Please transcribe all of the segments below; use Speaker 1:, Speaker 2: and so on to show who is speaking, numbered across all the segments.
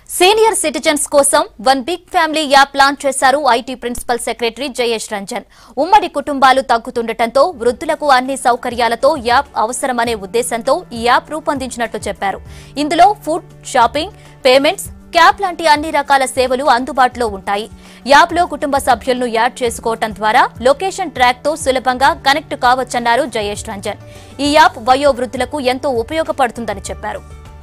Speaker 1: senior citizens కోసం one big family app launch చేశారు IT principal secretary Jayesh Ranjan ఉమ్మడి కుటుంబాలు తగ్గుతుండటంతో వృద్ధులకు అన్ని సౌకర్యాలతో యాప్ అవసరమనే ఉద్దేశంతో ఈ యాప్ రూపొందించినట్లు చెప్పారు ఇందులో ఫుడ్ షాపింగ్ పేమెంట్స్ క్యాబ్ లాంటి అన్ని రకాల సేవలు అందుబాటులో ఉంటాయి యాప్లో కుటుంబ సభ్యులను యాడ్ చేసుకోవటం ద్వారా లొకేషన్ ట్రాక్ తో సులభంగా కనెక్ట్ కావచ్చన్నారు జయేష్ రంజన్ ఈ యాప్ వయో వృద్ధులకు ఎంతో ఉపయోగపడుతుందని చెప్పారు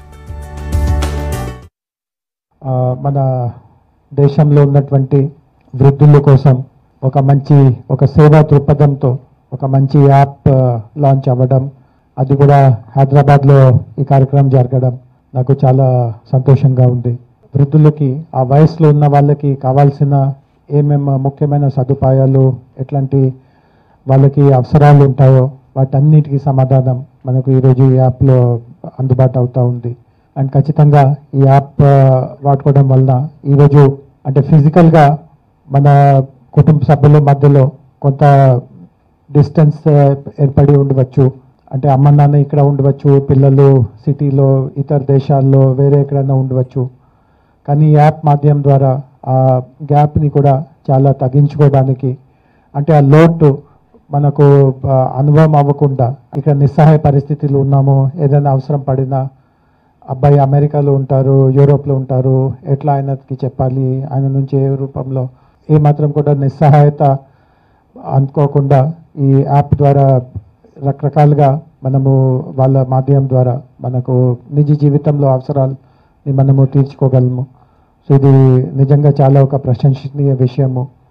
Speaker 2: ఆ, మన దేశంలో ఉన్నటువంటి వృద్ధుల కోసం ఒక మంచి ఒక సేవా దృక్పథంతో ఒక మంచి యాప్ ఆ, లాంచ్ అవ్వడం అది కూడా హైదరాబాద్లో ఈ కార్యక్రమం జరగడం నాకు చాలా సంతోషంగా ఉంది వృద్ధులకి ఆ వయసులో ఉన్న వాళ్ళకి కావాల్సిన ఏమేమి ముఖ్యమైన సదుపాయాలు ఎట్లాంటి వాళ్ళకి అవసరాలు ఉంటాయో వాటన్నిటికీ సమాధానం మనకు ఈరోజు ఈ యాప్లో అందుబాటు అవుతా ఉంది అండ్ ఖచ్చితంగా ఈ యాప్ ఆ, వాడుకోవడం వలన ఈరోజు అంటే ఫిజికల్గా మన కుటుంబ సభ్యుల మధ్యలో కొంత డిస్టెన్స్ ఏర్పడి ఉండవచ్చు అంటే అమ్మ నాన్న ఇక్కడ ఉండవచ్చు పిల్లలు సిటీలో ఇతర దేశాల్లో వేరే ఎక్కడైనా ఉండవచ్చు కానీ ఈ యాప్ మాధ్యమం ద్వారా ఆ గ్యాప్ని కూడా చాలా తగ్గించుకోవడానికి అంటే ఆ లోటు మనకు ఆ, అనుభవం అవ్వకుండా ఇక్కడ నిస్సహాయ పరిస్థితులు ఉన్నాము ఏదైనా అవసరం పడినా అబ్బాయి అమెరికాలో ఉంటారు యూరోప్లో ఉంటారు ఎట్లా ఆయనకి చెప్పాలి ఆయన నుంచి ఏ రూపంలో ఏ మాత్రం కూడా నిస్సహాయత అనుకోకుండా ఈ యాప్ ద్వారా రకరకాలుగా మనము వాళ్ళ మాధ్యమం ద్వారా మనకు నిజ జీవితంలో అవసరాలని మనము తీర్చుకోగలము సో ఇది నిజంగా చాలా ఒక ప్రశంసనీయ విషయము